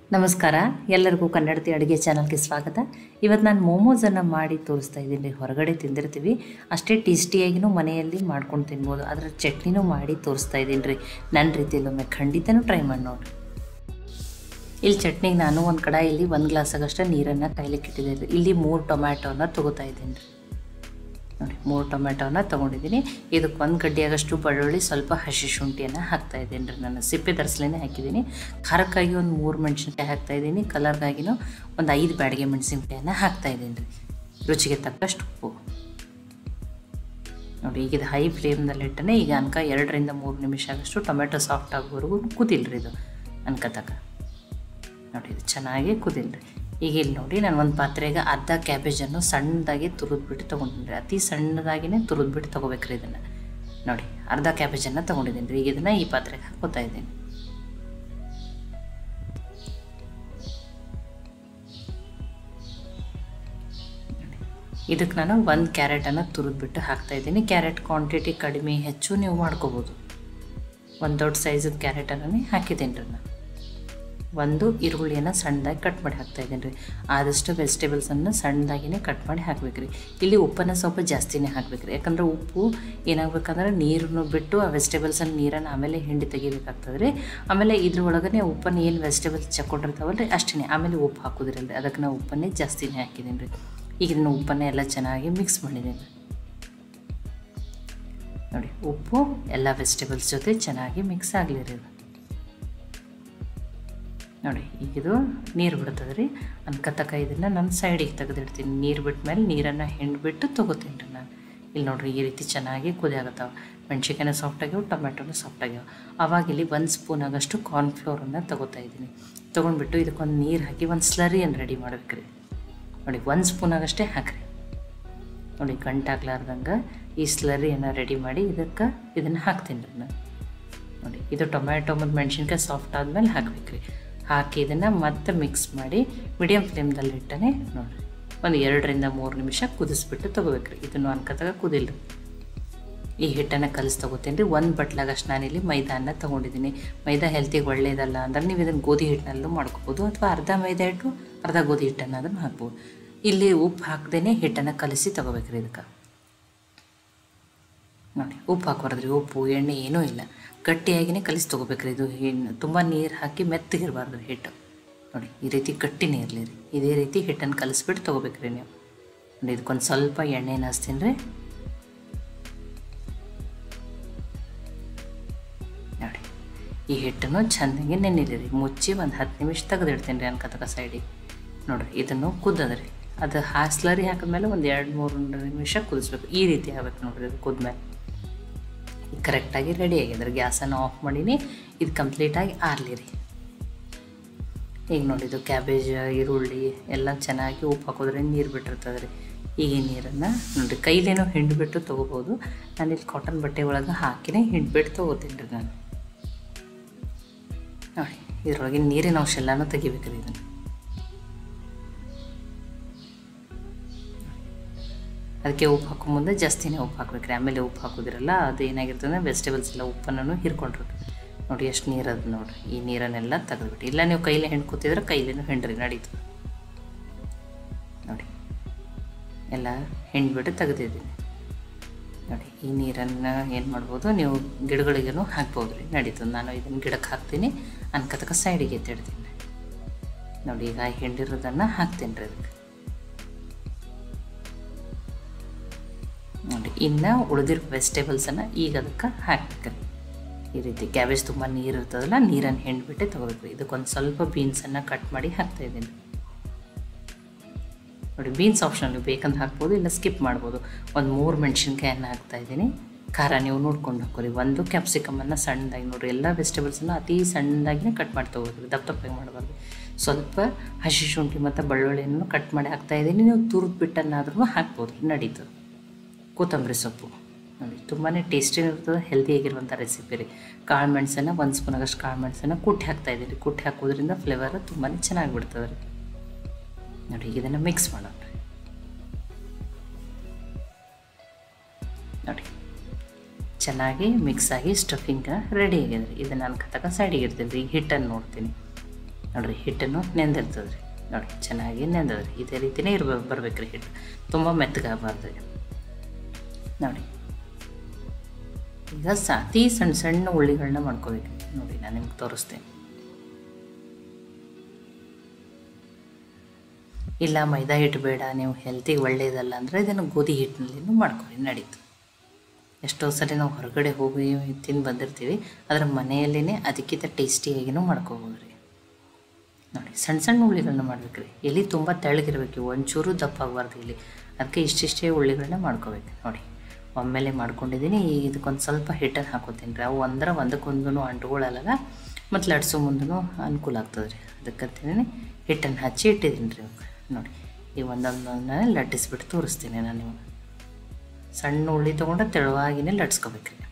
ನಮಸ್ಕಾರ ಎಲ್ಲರಿಗೂ ಕನ್ನಡತಿ ಅಡುಗೆ ಚಾನಲ್ಗೆ ಸ್ವಾಗತ ಇವತ್ತು ನಾನು ಮೋಮೋಸನ್ನು ಮಾಡಿ ತೋರಿಸ್ತಾ ಇದ್ದೀನಿ ಹೊರಗಡೆ ತಿಂದಿರ್ತೀವಿ ಅಷ್ಟೇ ಟೇಸ್ಟಿಯಾಗಿನೂ ಮನೆಯಲ್ಲಿ ಮಾಡ್ಕೊಂಡು ತಿನ್ಬೋದು ಅದರ ಚಟ್ನಿನೂ ಮಾಡಿ ತೋರಿಸ್ತಾ ಇದ್ದೀನಿ ರೀ ನನ್ನ ರೀತಿಯಲ್ಲಿ ಒಮ್ಮೆ ಖಂಡಿತನೂ ಟ್ರೈ ಮಾಡಿ ನೋಡಿರಿ ಇಲ್ಲಿ ಚಟ್ನಿಗೆ ನಾನು ಒಂದು ಕಡಾಯಲ್ಲಿ ಒಂದು ಗ್ಲಾಸಾಗಷ್ಟೇ ನೀರನ್ನು ಕಾಯ್ಲಿಕ್ಕೆ ಇಟ್ಟಿದ್ದೆ ರೀ ಇಲ್ಲಿ ಮೂರು ಟೊಮ್ಯಾಟೋನ ತೊಗೋತಾ ಇದ್ದೀನಿ ರೀ ನೋಡಿ ಮೂರು ಟೊಮೆಟೊನ ತೊಗೊಂಡಿದ್ದೀನಿ ಇದಕ್ಕೆ ಒಂದು ಗಡ್ಡೆಯಾಗಷ್ಟು ಬೆಳ್ಳುಳ್ಳಿ ಸ್ವಲ್ಪ ಹಸಿ ಶುಂಠಿಯನ್ನು ಹಾಕ್ತಾ ಇದ್ದೀನಿ ರೀ ನಾನು ಸಿಪ್ಪೆ ತರಿಸ್ಲೇನೆ ಹಾಕಿದ್ದೀನಿ ಖಾರಕ್ಕಾಗಿ ಒಂದು ಮೂರು ಮೆಣಸಿನ್ಕಾಯಿ ಹಾಕ್ತಾ ಇದ್ದೀನಿ ಕಲರ್ಗಾಗಿನೂ ಒಂದು ಐದು ಬ್ಯಾಡಿಗೆ ಮೆಣಸಿನ್ಕಾಯನ್ನು ಹಾಕ್ತಾ ಇದ್ದೀನಿ ರೀ ರುಚಿಗೆ ತಕ್ಕಷ್ಟು ಉಪ್ಪು ನೋಡಿ ಈಗ ಇದು ಹೈ ಫ್ಲೇಮ್ನಲ್ಲಿ ಇಟ್ಟನೆ ಈಗ ಅನ್ಕ ಎರಡರಿಂದ ಮೂರು ನಿಮಿಷ ಆಗಷ್ಟು ಟೊಮೆಟೊ ಸಾಫ್ಟ್ ಆಗೋವರೆಗೂ ಕುದಿಲ್ರಿ ಇದು ಅನ್ಕ ತಕ ನೋಡಿ ಇದು ಚೆನ್ನಾಗಿ ಕುದಿಲ್ರಿ ಈಗ ಇಲ್ಲಿ ನೋಡಿ ನಾನು ಒಂದು ಪಾತ್ರೆಗೆ ಅರ್ಧ ಕ್ಯಾಬೇಜನ್ನು ಸಣ್ಣದಾಗಿ ತುರಿದ್ಬಿಟ್ಟು ತೊಗೊಂಡಿನಿ ಅತಿ ಸಣ್ಣದಾಗಿನೇ ತುರಿದ್ಬಿಟ್ಟು ತೊಗೋಬೇಕ್ರಿ ಇದನ್ನು ನೋಡಿ ಅರ್ಧ ಕ್ಯಾಬೇಜನ್ನು ತೊಗೊಂಡಿದ್ದೀನಿ ರೀ ಈಗ ಇದನ್ನು ಈ ಪಾತ್ರೆಗೆ ಹಾಕೋತಾ ಇದ್ದೀನಿ ಇದಕ್ಕೆ ನಾನು ಒಂದು ಕ್ಯಾರೆಟನ್ನು ತುರಿದ್ಬಿಟ್ಟು ಹಾಕ್ತಾಯಿದ್ದೀನಿ ಕ್ಯಾರೆಟ್ ಕ್ವಾಂಟಿಟಿ ಕಡಿಮೆ ಹೆಚ್ಚು ನೀವು ಮಾಡ್ಕೋಬೋದು ಒಂದು ದೊಡ್ಡ ಸೈಜದ ಕ್ಯಾರೆಟನ್ನು ಹಾಕಿದ್ದೀನಿ ರೀ ನಾನು ಒಂದು ಈರುಳ್ಳಿಯನ್ನು ಸಣ್ಣದಾಗಿ ಕಟ್ ಮಾಡಿ ಹಾಕ್ತಾ ಇದ್ದೀನಿ ರೀ ಆದಷ್ಟು ವೆಜಿಟೇಬಲ್ಸನ್ನು ಸಣ್ಣದಾಗಿನೇ ಕಟ್ ಮಾಡಿ ಹಾಕ್ಬೇಕು ರೀ ಇಲ್ಲಿ ಉಪ್ಪನ್ನು ಸ್ವಲ್ಪ ಜಾಸ್ತಿನೇ ಹಾಕ್ಬೇಕು ರೀ ಯಾಕಂದ್ರೆ ಉಪ್ಪು ಏನಾಗಬೇಕಂದ್ರೆ ನೀರನ್ನು ಬಿಟ್ಟು ಆ ವೆಜಿಟೇಬಲ್ಸನ್ನು ನೀರನ್ನು ಆಮೇಲೆ ಹಿಂಡಿ ತೆಗಿಬೇಕಾಗ್ತದೆ ರೀ ಆಮೇಲೆ ಇದ್ರೊಳಗನೆ ಉಪ್ಪನ್ನು ಏನು ವೆಜಿಟೇಬಲ್ಸ್ ಚಕ್ಕೊಂಡಿರ್ತಾವಲ್ಲ ರೀ ಅಷ್ಟೇ ಆಮೇಲೆ ಉಪ್ಪು ಹಾಕೋದ್ರಲ್ಲ ರೀ ಅದಕ್ಕೆ ನಾವು ಉಪ್ಪನ್ನೇ ಜಾಸ್ತಿನೇ ಹಾಕಿದ್ದೀನಿ ರೀ ಈಗ ನಾನು ಉಪ್ಪನ್ನೇ ಎಲ್ಲ ಚೆನ್ನಾಗಿ ಮಿಕ್ಸ್ ಮಾಡಿದ್ದೀನಿ ನೋಡಿ ಉಪ್ಪು ಎಲ್ಲ ವೆಜಿಟೇಬಲ್ಸ್ ಜೊತೆ ಚೆನ್ನಾಗಿ ಮಿಕ್ಸ್ ಆಗಲಿ ರೀ ಅದು ನೋಡಿ ಈಗಿದು ನೀರು ಬಿಡ್ತದೆ ರೀ ಅನ್ಕತಕ ಇದನ್ನು ನಾನು ಸೈಡಿಗೆ ತೆಗೆದಿಡ್ತೀನಿ ನೀರು ಬಿಟ್ಟ ಮೇಲೆ ನೀರನ್ನು ಹಿಂಡ್ಬಿಟ್ಟು ತೊಗೋತೀನಿ ರೀ ನಾನು ಇಲ್ಲಿ ನೋಡಿರಿ ಈ ರೀತಿ ಚೆನ್ನಾಗಿ ಕುದಿಯಾಗತ್ತವೆ ಮೆಣ್ಸಿಕಾಯಿನ ಸಾಫ್ಟ್ ಆಗ್ಯಾವ ಟೊಮೆಟೊನು ಸಾಫ್ಟ್ ಆಗ್ಯಾವ ಅವಾಗ ಇಲ್ಲಿ ಒಂದು ಸ್ಪೂನ್ ಆಗಷ್ಟು ಕಾರ್ನ್ಫ್ಲೋರನ್ನು ತೊಗೋತಾ ಇದ್ದೀನಿ ತೊಗೊಂಡ್ಬಿಟ್ಟು ಇದಕ್ಕೊಂದು ನೀರು ಹಾಕಿ ಒಂದು ಸ್ಲರಿಯನ್ನು ರೆಡಿ ಮಾಡ್ಬೇಕು ರೀ ನೋಡಿ ಒಂದು ಸ್ಪೂನ್ ಆಗಷ್ಟೇ ಹಾಕ್ರಿ ನೋಡಿ ಗಂಟಾಗ್ಲಾರ್ದಂಗೆ ಈ ಸ್ಲರಿಯನ್ನು ರೆಡಿ ಮಾಡಿ ಇದಕ್ಕೆ ಇದನ್ನು ಹಾಕ್ತೀನಿ ರೀ ನಾನು ನೋಡಿ ಇದು ಟೊಮ್ಯಾಟೊ ಮತ್ತು ಮೆಣಸಿನ್ಕಾಯಿ ಸಾಫ್ಟ್ ಆದಮೇಲೆ ಹಾಕ್ಬೇಕು ರೀ ಹಾಕಿ ಇದನ್ನು ಮತ್ತೆ ಮಿಕ್ಸ್ ಮಾಡಿ ಮೀಡಿಯಮ್ ಫ್ಲೇಮ್ದಲ್ಲಿ ಇಟ್ಟನೆ ನೋಡಿರಿ ಒಂದು ಎರಡರಿಂದ ಮೂರು ನಿಮಿಷ ಕುದಿಸ್ಬಿಟ್ಟು ತೊಗೋಬೇಕ್ರಿ ಇದನ್ನು ಅನ್ಕತ್ತಾಗ ಕುದಿಲ್ಲ ಈ ಹಿಟ್ಟನ್ನು ಕಲಿಸಿ ತೊಗೋತೀನಿ ರೀ ಒಂದು ಬಟ್ಲಾಗಷ್ಟು ನಾನಿಲ್ಲಿ ಮೈದಾನ ತೊಗೊಂಡಿದ್ದೀನಿ ಮೈದಾ ಹೆಲ್ತಿಗೆ ಒಳ್ಳೆಯದಲ್ಲ ಅಂದ್ರೆ ನೀವು ಇದನ್ನು ಗೋಧಿ ಹಿಟ್ಟಿನಲ್ಲೂ ಮಾಡ್ಕೋಬೋದು ಅಥವಾ ಅರ್ಧ ಮೈದಾ ಹಿಟ್ಟು ಅರ್ಧ ಗೋಧಿ ಹಿಟ್ಟನ್ನು ಅದನ್ನು ಹಾಕ್ಬೋದು ಇಲ್ಲಿ ಉಪ್ಪು ಹಾಕ್ದೇ ಹಿಟ್ಟನ್ನು ಕಲಿಸಿ ತೊಗೋಬೇಕ್ರಿ ಇದಕ್ಕೆ ನೋಡಿ ಉಪ್ಪು ಹಾಕೋರದ್ರಿ ಉಪ್ಪು ಎಣ್ಣೆ ಏನೂ ಇಲ್ಲ ಗಟ್ಟಿಯಾಗಿಯೇ ಕಲಿಸಿ ತೊಗೋಬೇಕ್ರಿ ಇದು ಇನ್ನು ತುಂಬ ನೀರು ಹಾಕಿ ಮೆತ್ತಗಿರಬಾರ್ದು ಹಿಟ್ಟು ನೋಡಿ ಈ ರೀತಿ ಗಟ್ಟಿನೇ ಇರಲಿ ರೀ ಇದೇ ರೀತಿ ಹಿಟ್ಟನ್ನು ಕಲಿಸ್ಬಿಟ್ಟು ತೊಗೋಬೇಕ್ರಿ ನೀವು ನೋಡಿ ಇದಕ್ಕೊಂದು ಸ್ವಲ್ಪ ಎಣ್ಣೆನ ಹಚ್ತೀನಿ ರೀ ನೋಡಿ ಈ ಹಿಟ್ಟನ್ನು ಚೆಂದಾಗಿ ನೆನಿಲಿ ರೀ ಮುಚ್ಚಿ ಒಂದು ಹತ್ತು ನಿಮಿಷ ತೆಗೆದಿಡ್ತೀನಿ ರೀ ಅನ್ಕತಕ ಸೈಡಿಗೆ ನೋಡಿರಿ ಇದನ್ನು ಕುದ್ದದ್ರಿ ಅದು ಹಾಸ್ಲರಿ ಹಾಕಿದ್ಮೇಲೆ ಒಂದು ಎರಡು ಮೂರು ನಿಮಿಷ ಕುದಿಸ್ಬೇಕು ಈ ರೀತಿ ಆಗ್ಬೇಕು ನೋಡಿರಿ ಅದು ಕುದ್ಮೇಲೆ ಕರೆಕ್ಟಾಗಿ ರೆಡಿ ಆಗಿದ್ರೆ ಗ್ಯಾಸನ್ನು ಆಫ್ ಮಾಡೀನಿ ಇದು ಕಂಪ್ಲೀಟಾಗಿ ಆರಲಿ ರೀ ಈಗ ನೋಡಿದ್ದು ಕ್ಯಾಬೇಜ್ ಈರುಳ್ಳಿ ಎಲ್ಲ ಚೆನ್ನಾಗಿ ಉಪ್ಪು ಹಾಕೋದ್ರೆ ನೀರು ಬಿಟ್ಟಿರ್ತದೆ ರೀ ಈಗ ಈ ನೀರನ್ನು ನೋಡಿರಿ ಕೈಲೇನೋ ಹಿಂಡ್ಬಿಟ್ಟು ತೊಗೋಬೋದು ನಾನಿಲ್ಲಿ ಕಾಟನ್ ಬಟ್ಟೆ ಒಳಗೆ ಹಾಕಿನೇ ಹಿಂಡ್ಬಿಟ್ಟು ತೊಗೋತೀನಿ ರೀ ನಾನು ನೋಡಿ ಇದ್ರೊಳಗಿನ ನೀರಿನ ಅಂಶ ಎಲ್ಲನೂ ತೆಗಿಬೇಕು ರೀ ಇದನ್ನು ಅದಕ್ಕೆ ಉಪ್ಪು ಹಾಕೋ ಮುಂದೆ ಜಾಸ್ತಿನೇ ಉಪ್ಪು ಹಾಕ್ಬೇಕ್ರಿ ಆಮೇಲೆ ಉಪ್ಪು ಹಾಕೋದಿರಲ್ಲ ಅದು ಏನಾಗಿರ್ತದೆ ವೆಜಿಟೇಬಲ್ಸ್ ಎಲ್ಲ ಉಪ್ಪನ್ನು ಹಿರ್ಕೊಂಡಿರುತ್ತೆ ನೋಡಿ ಎಷ್ಟು ನೀರು ಅದು ನೋಡಿರಿ ಈ ನೀರನ್ನೆಲ್ಲ ತೆಗೆದ್ಬಿಟ್ಟು ಇಲ್ಲ ನೀವು ಕೈಲೇ ಹಿಂಡ್ಕೊತಿದ್ರೆ ಕೈಲೇನು ಹಿಂಡ್ರಿ ನಡೀತು ನೋಡಿ ಎಲ್ಲ ಹಿಂಡ್ಬಿಟ್ಟು ತೆಗೆದಿದ್ದೀನಿ ನೋಡಿ ಈ ನೀರನ್ನು ಏನು ಮಾಡ್ಬೋದು ನೀವು ಗಿಡಗಳಿಗೂ ಹಾಕ್ಬೋದು ರೀ ನಡೀತದೆ ನಾನು ಇದನ್ನು ಗಿಡಕ್ಕೆ ಹಾಕ್ತೀನಿ ಅನ್ಕತಕ ಸೈಡಿಗೆ ಎತ್ತಿಡ್ತೀನಿ ನೋಡಿ ಈಗ ಹಿಂಡಿರೋದನ್ನು ಹಾಕ್ತೀನಿ ರೀ ಅದಕ್ಕೆ ನೋಡಿ ಇನ್ನು ಉಳಿದಿರೋ ವೆಜಿಟೇಬಲ್ಸನ್ನು ಈಗ ಅದಕ್ಕೆ ಹಾಕ್ಬೇಕು ಈ ರೀತಿ ಕ್ಯಾಬೇಜ್ ತುಂಬ ನೀರು ಇರ್ತದಲ್ಲ ನೀರನ್ನು ಹಿಂಡ್ಬಿಟ್ಟೆ ತೊಗೋಬೇಕು ಇದಕ್ಕೊಂದು ಸ್ವಲ್ಪ ಬೀನ್ಸನ್ನು ಕಟ್ ಮಾಡಿ ಹಾಕ್ತಾಯಿದ್ದೀನಿ ನೋಡಿ ಬೀನ್ಸ್ ಆಪ್ಷನ್ ನೀವು ಬೇಕಂದ್ರೆ ಹಾಕ್ಬೋದು ಇಲ್ಲ ಸ್ಕಿಪ್ ಮಾಡ್ಬೋದು ಒಂದು ಮೂರು ಮೆಣಸಿನ್ಕಾಯನ್ನು ಹಾಕ್ತಾಯಿದ್ದೀನಿ ಖಾರ ನೀವು ನೋಡ್ಕೊಂಡು ಹಾಕೋರಿ ಒಂದು ಕ್ಯಾಪ್ಸಿಕಮನ್ನು ಸಣ್ಣದಾಗಿ ನೋಡಿರಿ ಎಲ್ಲ ವೆಜಿಟೇಬಲ್ಸನ್ನು ಅತಿ ಸಣ್ಣದಾಗಿನೇ ಕಟ್ ಮಾಡಿ ತೊಗೋಬೇಕು ದಪ್ಪ ದಪ್ಪಾಗಿ ಮಾಡಬಾರ್ದು ಸ್ವಲ್ಪ ಹಸಿ ಶುಂಠಿ ಮತ್ತು ಬೆಳ್ಳುಳ್ಳಿಯನ್ನು ಕಟ್ ಮಾಡಿ ಹಾಕ್ತಾಯಿದ್ದೀನಿ ನೀವು ತುರಿದು ಬಿಟ್ಟನ್ನಾದ್ರೂ ಹಾಕ್ಬೋದು ನಡೀತದೆ ಕೊತ್ತಂಬರಿ ಸೊಪ್ಪು ನೋಡಿ ತುಂಬಾ ಟೇಸ್ಟಿ ಇರ್ತದೆ ಹೆಲ್ದಿಯಾಗಿರುವಂಥ ರೆಸಿಪಿ ರೀ ಕಾಳು ಮೆಣಸನ್ನು ಒಂದು ಸ್ಪೂನಾಗಷ್ಟು ಕಾಳು ಮೆಣಸನ್ನು ಕುಟ್ಟಿ ಹಾಕ್ತಾಯಿದ್ದೀನಿ ಕುಟ್ಟಿ ಹಾಕೋದ್ರಿಂದ ಫ್ಲೇವರ್ ತುಂಬಾ ಚೆನ್ನಾಗಿ ಬಿಡ್ತದೆ ರೀ ನೋಡಿ ಇದನ್ನು ಮಿಕ್ಸ್ ಮಾಡೋಣ ರೀ ನೋಡಿ ಚೆನ್ನಾಗಿ ಮಿಕ್ಸ್ ಆಗಿ ಸ್ಟಫಿಂಗ್ ರೆಡಿ ಆಗಿದೆ ರೀ ಇದನ್ನು ನಾನು ಕತಕ ಸೈಡಿಗೆ ಇರ್ತೀನಿ ರೀ ಈಗ ಹಿಟ್ಟನ್ನು ನೋಡ್ತೀನಿ ನೋಡಿರಿ ಹಿಟ್ಟನ್ನು ನೆಂದಿರ್ತದೆ ರೀ ನೋಡಿ ಚೆನ್ನಾಗಿ ನೆಂದದ್ರಿ ಇದೇ ರೀತಿಯೇ ಇರ್ಬೇಕು ಬರ್ಬೇಕು ರೀ ಹಿಟ್ಟು ತುಂಬ ಮೆತ್ತಗಾಗಬಾರ್ದು ನೋಡಿ ಈಗ ಸಾತಿ ಸಣ್ಣ ಸಣ್ಣ ಉಳ್ಳಿಗಳನ್ನ ಮಾಡ್ಕೋಬೇಕು ನೋಡಿ ನಾನು ನಿಮ್ಗೆ ತೋರಿಸ್ತೇನೆ ಇಲ್ಲ ಮೈದಾ ಹಿಟ್ಟು ಬೇಡ ನೀವು ಹೆಲ್ತಿಗೆ ಒಳ್ಳೆಯದಲ್ಲ ಅಂದರೆ ಇದನ್ನು ಗೋಧಿ ಹಿಟ್ಟಿನಲ್ಲಿನೂ ಮಾಡ್ಕೊಳ್ಳಿ ನಡೀತು ಎಷ್ಟೋ ಸರಿ ನಾವು ಹೊರಗಡೆ ಹೋಗಿ ತಿಂದು ಬಂದಿರ್ತೀವಿ ಅದರ ಮನೆಯಲ್ಲೇ ಅದಕ್ಕಿಂತ ಟೇಸ್ಟಿಯಾಗಿನೂ ಮಾಡ್ಕೋಬೋದು ರೀ ನೋಡಿ ಸಣ್ಣ ಸಣ್ಣ ಉಳ್ಳಿಗಳನ್ನ ಮಾಡ್ಬೇಕು ರೀ ಎಲೆ ತುಂಬ ತೆಳ್ಳಗಿರ್ಬೇಕು ಒಂಚೂರು ದಪ್ಪ ಆಗಬಾರ್ದು ಇಲ್ಲಿ ಅದಕ್ಕೆ ಇಷ್ಟಿಷ್ಟೇ ಉಳ್ಳಿಗಳನ್ನ ಮಾಡ್ಕೋಬೇಕು ನೋಡಿ ಒಮ್ಮೆಲೆ ಮಾಡ್ಕೊಂಡಿದ್ದೀನಿ ಈಗ ಇದಕ್ಕೊಂದು ಸ್ವಲ್ಪ ಹಿಟ್ಟನ್ನು ಹಾಕೋತೀನಿ ರೀ ಅವು ಅಂದ್ರೆ ಒಂದಕ್ಕೊಂದು ಅಂಟುಗಳಲ್ಲ ಮತ್ತು ಲಡ್ಸೋ ಮುಂದೂ ಅನುಕೂಲ ಆಗ್ತದೆ ರೀ ಅದಕ್ಕಂತೇನೆ ಹಿಟ್ಟನ್ನು ಹಚ್ಚಿ ಇಟ್ಟಿದ್ದೀನಿ ರೀ ನೋಡಿ ಈ ಒಂದೊಂದನ್ನ ಲಟ್ಟಿಸ್ಬಿಟ್ಟು ತೋರಿಸ್ತೀನಿ ನಾನು ನಿಮಗೆ ಸಣ್ಣ ಉಳ್ಳಿ ತೊಗೊಂಡು ತೆಳುವಾಗಿನೇ ಲಟ್ಸ್ಕೊಬೇಕು ರೀ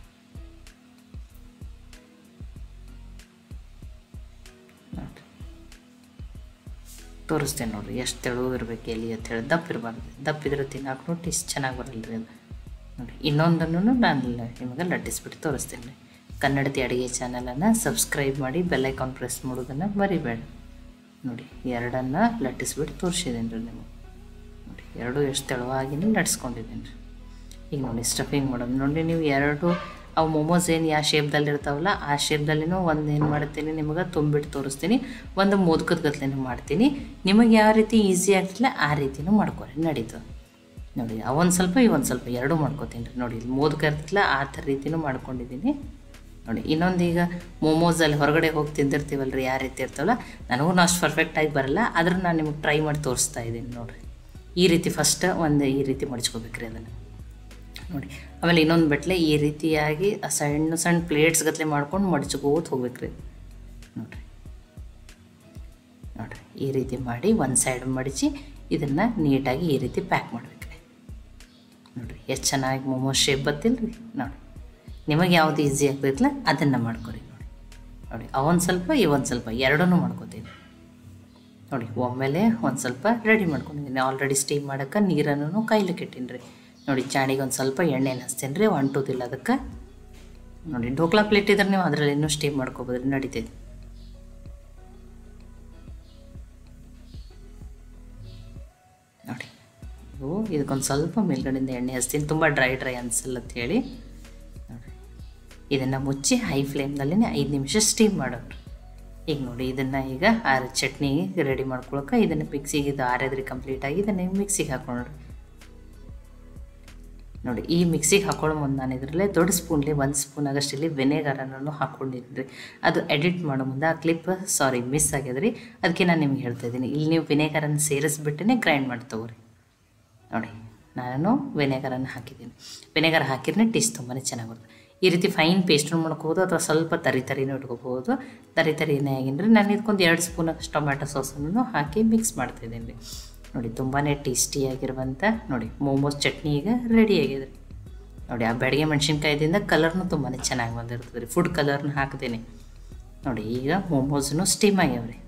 ನೋಡಿರಿ ತೋರಿಸ್ತೇನೆ ನೋಡಿರಿ ಎಷ್ಟು ತೆಳು ಇರಬೇಕು ಎಲ್ಲಿ ಅಂತ ಹೇಳಿ ದಪ್ಪ ಇರಬಾರ್ದು ದಪ್ಪ ಇದ್ರೆ ತಿನ್ನಾಕೂ ಟೇಸ್ಟ್ ಚೆನ್ನಾಗಿ ಬರಲ್ಲ ರೀ ಅದು ನೋಡಿ ಇನ್ನೊಂದನ್ನು ನಾನು ನಿಮಗೆ ಲಟ್ಟಿಸ್ಬಿಟ್ಟು ತೋರಿಸ್ತೇನೆ ರೀ ಕನ್ನಡತಿ ಅಡುಗೆ ಚಾನಲನ್ನು ಸಬ್ಸ್ಕ್ರೈಬ್ ಮಾಡಿ ಬೆಲ್ಲೈಕಾನ್ ಪ್ರೆಸ್ ಮಾಡೋದನ್ನು ಮರಿಬೇಡ ನೋಡಿ ಎರಡನ್ನು ಲಟ್ಟಿಸ್ಬಿಟ್ಟು ತೋರಿಸಿದ್ದೀನಿ ರೀ ನಿಮಗೆ ನೋಡಿ ಎರಡು ಎಷ್ಟು ತೆಳುವಾಗಿನೇ ಲಟ್ಸ್ಕೊಂಡಿದ್ದೀನಿ ರೀ ಈಗ ನೋಡಿ ಸ್ಟಫಿಂಗ್ ಮಾಡೋದು ನೋಡಿ ನೀವು ಎರಡು ಅವು ಮೊಮೋಸ್ ಏನು ಯಾವ ಶೇಪ್ದಲ್ಲಿ ಇರ್ತಾವಲ್ಲ ಆ ಶೇಪ್ದಲ್ಲಿನೂ ಒಂದು ಏನು ಮಾಡ್ತೀನಿ ನಿಮಗೆ ತುಂಬಿಟ್ಟು ತೋರಿಸ್ತೀನಿ ಒಂದು ಮೋದಕದ ಗತ್ಲೆನೂ ಮಾಡ್ತೀನಿ ನಿಮಗೆ ಯಾವ ರೀತಿ ಈಸಿ ಆಗ್ತಿಲ್ಲ ಆ ರೀತಿನೂ ಮಾಡ್ಕೊರಿ ನಡೀತು ನೋಡಿ ಅವೊಂದು ಸ್ವಲ್ಪ ಇವೊಂದು ಸ್ವಲ್ಪ ಎರಡೂ ಮಾಡ್ಕೊತೀನಿ ರೀ ನೋಡಿ ಇಲ್ಲಿ ಮೋದಕ ಇರ್ತಿಲ್ಲ ಆ ಥರ ರೀತಿನೂ ಮಾಡ್ಕೊಂಡಿದ್ದೀನಿ ನೋಡಿ ಇನ್ನೊಂದು ಈಗ ಮೋಮೋಸಲ್ಲಿ ಹೊರಗಡೆ ಹೋಗಿ ತಿಂದಿರ್ತೀವಲ್ಲ ರೀ ಯಾವ ರೀತಿ ಇರ್ತಾವಲ್ಲ ನನಗೂ ಅಷ್ಟು ಪರ್ಫೆಕ್ಟಾಗಿ ಬರಲ್ಲ ಆದರೂ ನಾನು ನಿಮಗೆ ಟ್ರೈ ಮಾಡಿ ತೋರಿಸ್ತಾ ಇದ್ದೀನಿ ನೋಡಿರಿ ಈ ರೀತಿ ಫಸ್ಟ್ ಒಂದು ಈ ರೀತಿ ಮಡ್ಚ್ಕೋಬೇಕ್ರಿ ಅದನ್ನು ನೋಡಿ ಆಮೇಲೆ ಇನ್ನೊಂದು ಬಟ್ಲೆ ಈ ರೀತಿಯಾಗಿ ಆ ಸಣ್ಣ ಸಣ್ಣ ಪ್ಲೇಟ್ಸ್ ಗತ್ಲೆ ಮಾಡ್ಕೊಂಡು ಮಡ್ಚ್ಕೋತ ಹೋಗ್ಬೇಕು ರೀ ನೋಡಿರಿ ನೋಡಿರಿ ಈ ರೀತಿ ಮಾಡಿ ಒಂದು ಸೈಡ್ ಮಡಚಿ ಇದನ್ನು ನೀಟಾಗಿ ಈ ರೀತಿ ಪ್ಯಾಕ್ ಮಾಡ್ಬೇಕು ರೀ ನೋಡಿರಿ ಎಷ್ಟು ಚೆನ್ನಾಗಿ ಮೊಮೋಸ್ ಶೇಪ್ ಬತ್ತಿಲ್ಲ ರೀ ನೋಡಿ ನಿಮಗೆ ಯಾವುದು ಈಸಿ ಆಗ್ಬೇಕಲ್ಲ ಅದನ್ನು ಮಾಡ್ಕೊರಿ ನೋಡಿ ನೋಡಿ ಅವೊಂದು ಸ್ವಲ್ಪ ಇವೊಂದು ಸ್ವಲ್ಪ ಎರಡನ್ನೂ ಮಾಡ್ಕೊತೀನಿ ನೋಡಿ ಒಮ್ಮೆಲೆ ಒಂದು ಸ್ವಲ್ಪ ರೆಡಿ ಮಾಡ್ಕೊಂಡಿದ್ದೀನಿ ಆಲ್ರೆಡಿ ಸ್ಟೀಮ್ ಮಾಡೋಕ್ಕೆ ನೀರನ್ನು ಕಾಯ್ಲಿಕ್ಕೆ ಇಟ್ಟೀನಿ ರೀ ನೋಡಿ ಚಾಣಿಗೆ ಒಂದು ಸ್ವಲ್ಪ ಎಣ್ಣೆನ ಹಚ್ತೀನಿ ರೀ ಅಂಟೋದಿಲ್ಲ ಅದಕ್ಕೆ ನೋಡಿ ಢೋಕ್ಲಾ ಪ್ಲೇಟ್ ಇದ್ರೆ ನೀವು ಅದರಲ್ಲಿ ಇನ್ನೂ ಸ್ಟೀಮ್ ಮಾಡ್ಕೊಬೋದು ರೀ ನಡೀತೈತೆ ನೋಡಿ ಇವು ಇದಕ್ಕೊಂದು ಸ್ವಲ್ಪ ಮೇಲ್ಗಡೆಯಿಂದ ಎಣ್ಣೆ ಹಚ್ತೀನಿ ತುಂಬ ಡ್ರೈ ಡ್ರೈ ಅನಿಸಲ್ಲ ಅಂತ ಹೇಳಿ ನೋಡಿ ಇದನ್ನು ಮುಚ್ಚಿ ಹೈ ಫ್ಲೇಮ್ನಲ್ಲೇ ಐದು ನಿಮಿಷ ಸ್ಟೀಮ್ ಮಾಡೋರು ಈಗ ನೋಡಿ ಇದನ್ನು ಈಗ ಆರ ಚಟ್ನಿ ರೆಡಿ ಮಾಡ್ಕೊಳಕ್ಕೆ ಇದನ್ನು ಮಿಕ್ಸಿಗೆ ಇದು ಆರಿದ್ರಿ ಕಂಪ್ಲೀಟಾಗಿ ಇದನ್ನು ಮಿಕ್ಸಿಗೆ ಹಾಕೊಂಡ್ರಿ ನೋಡಿ ಈ ಮಿಕ್ಸಿಗೆ ಹಾಕೊಳ್ಳೋ ಮುಂದೆ ನಾನು ಇದರಲ್ಲೇ ದೊಡ್ಡ ಸ್ಪೂನ್ಲಿ ಒಂದು ಸ್ಪೂನ್ ಆಗಷ್ಟಿಲ್ಲಿ ವಿನೆಗರನ್ನು ಹಾಕ್ಕೊಂಡಿದ್ರಿ ಅದು ಎಡಿಟ್ ಮಾಡೋ ಮುಂದೆ ಆ ಕ್ಲಿಪ್ ಸಾರಿ ಮಿಸ್ ಆಗ್ಯದ ರೀ ಅದಕ್ಕೆ ನಾನು ನಿಮ್ಗೆ ಹೇಳ್ತಾ ಇದ್ದೀನಿ ಇಲ್ಲಿ ನೀವು ವಿನೆಗರನ್ನು ಸೇರಿಸ್ಬಿಟ್ಟೇ ಗ್ರೈಂಡ್ ಮಾಡಿ ತಗೋರಿ ನೋಡಿ ನಾನು ವಿನೆಗರನ್ನು ಹಾಕಿದ್ದೀನಿ ವಿನೆಗರ್ ಹಾಕಿದ್ರೆ ಟೇಸ್ಟ್ ತುಂಬಾ ಚೆನ್ನಾಗಿ ಬರುತ್ತೆ ಈ ರೀತಿ ಫೈನ್ ಪೇಸ್ಟನ್ನು ಮಾಡ್ಕೋಬೋದು ಅಥವಾ ಸ್ವಲ್ಪ ತರಿ ತರಿನೂ ಇಟ್ಕೋಬೋದು ತರಿ ತರಿನೇ ಆಗಿದ್ರೆ ನಾನು ಇದಕ್ಕೊಂದು ಎರಡು ಸ್ಪೂನ್ ಅಷ್ಟು ಟೊಮ್ಯಾಟೊ ಸಾಸನ್ನು ಹಾಕಿ ಮಿಕ್ಸ್ ಮಾಡ್ತಿದ್ದೀನಿ ರೀ ನೋಡಿ ತುಂಬಾ ಟೇಸ್ಟಿಯಾಗಿರುವಂಥ ನೋಡಿ ಮೋಮೋಸ್ ಚಟ್ನಿ ಈಗ ರೆಡಿ ಆಗಿದೆ ನೋಡಿ ಆ ಬೆಳಗ್ಗೆ ಮೆಣಸಿನ್ಕಾಯ್ದಿಂದ ಕಲರ್ನು ತುಂಬಾ ಚೆನ್ನಾಗಿ ಬಂದಿರ್ತದೆ ರೀ ಫುಡ್ ಕಲರ್ನ ಹಾಕ್ತೀನಿ ನೋಡಿ ಈಗ ಮೋಮೋಸ್ನು ಸ್ಟೀಮ್ ಆಗ್ಯಾವ್ರಿ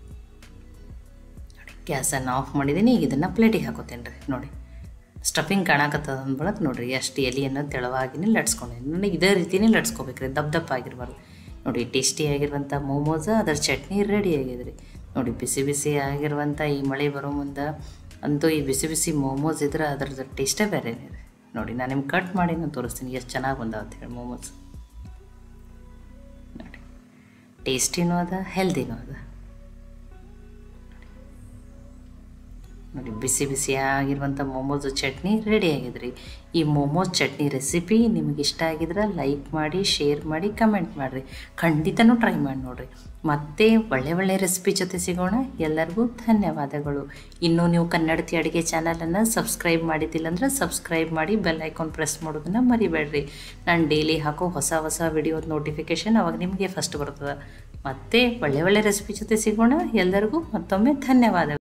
ನೋಡಿ ಗ್ಯಾಸನ್ನು ಆಫ್ ಮಾಡಿದ್ದೀನಿ ಈಗ ಇದನ್ನು ಪ್ಲೇಟಿಗೆ ಹಾಕೋತೀನಿ ರೀ ನೋಡಿ ಸ್ಟಫಿಂಗ್ ಕಾಣಕತ್ತದ ಅಂದ್ಬಳಕ್ಕೆ ನೋಡಿರಿ ಎಷ್ಟು ಎಲೆಯನ್ನು ತೆಳವಾಗಿನೇ ಲಟ್ಸ್ಕೊಂಡಿದ್ದೀನಿ ನನಗೆ ಇದೇ ರೀತಿನೇ ಲಟ್ಸ್ಕೊಬೇಕ್ರಿ ದಪ್ಪ ದಪ್ಪ ಆಗಿರ್ಬಾರ್ದು ನೋಡಿ ಟೇಸ್ಟಿಯಾಗಿರುವಂಥ ಮೋಮೋಸ ಅದರ ಚಟ್ನಿ ರೆಡಿ ಆಗಿದೆ ರೀ ನೋಡಿ ಬಿಸಿ ಬಿಸಿ ಆಗಿರುವಂಥ ಈ ಮಳೆ ಬರೋ ಮುಂದೆ ಅಂತೂ ಈ ಬಿಸಿ ಬಿಸಿ ಮೋಮೋಸ್ ಇದ್ರೆ ಅದ್ರದ್ದು ಟೇಸ್ಟೇ ಬೇರೆ ಇದೆ ನೋಡಿ ನಾನು ನಿಮ್ಗೆ ಕಟ್ ಮಾಡಿ ನಾನು ತೋರಿಸ್ತೀನಿ ಎಷ್ಟು ಚೆನ್ನಾಗಿ ಬಂದಾವ ಅಂತ ಹೇಳಿ ಮೋಮೋಸ್ ನೋಡಿ ಟೇಸ್ಟಿನೂ ಅದ ಹೆಲ್ದಿನೂ ಅದ ನೋಡಿ ಬಿಸಿ ಬಿಸಿಯಾಗಿರುವಂಥ ಮೋಮೋಸ್ ಚಟ್ನಿ ರೆಡಿ ಆಗಿದ್ರಿ ಈ ಮೋಮೋಸ್ ಚಟ್ನಿ ರೆಸಿಪಿ ನಿಮಗೆ ಇಷ್ಟ ಆಗಿದ್ರೆ ಲೈಕ್ ಮಾಡಿ ಶೇರ್ ಮಾಡಿ ಕಮೆಂಟ್ ಮಾಡಿರಿ ಖಂಡಿತನೂ ಟ್ರೈ ಮಾಡಿ ನೋಡಿರಿ ಮತ್ತೆ ಒಳ್ಳೆ ಒಳ್ಳೆ ರೆಸಿಪಿ ಜೊತೆ ಸಿಗೋಣ ಎಲ್ಲರಿಗೂ ಧನ್ಯವಾದಗಳು ಇನ್ನೂ ನೀವು ಕನ್ನಡತಿ ಅಡುಗೆ ಚಾನಲನ್ನು ಸಬ್ಸ್ಕ್ರೈಬ್ ಮಾಡಿದ್ದಿಲ್ಲ ಅಂದ್ರೆ ಸಬ್ಸ್ಕ್ರೈಬ್ ಮಾಡಿ ಬೆಲ್ ಐಕಾನ್ ಪ್ರೆಸ್ ಮಾಡೋದನ್ನು ಮರಿಬೇಡ್ರಿ ನಾನು ಡೈಲಿ ಹಾಕೋ ಹೊಸ ಹೊಸ ವಿಡಿಯೋದ ನೋಟಿಫಿಕೇಷನ್ ಅವಾಗ ನಿಮಗೆ ಫಸ್ಟ್ ಬರ್ತದೆ ಮತ್ತೆ ಒಳ್ಳೆ ಒಳ್ಳೆ ರೆಸಿಪಿ ಜೊತೆ ಸಿಗೋಣ ಎಲ್ಲರಿಗೂ ಮತ್ತೊಮ್ಮೆ ಧನ್ಯವಾದಗಳು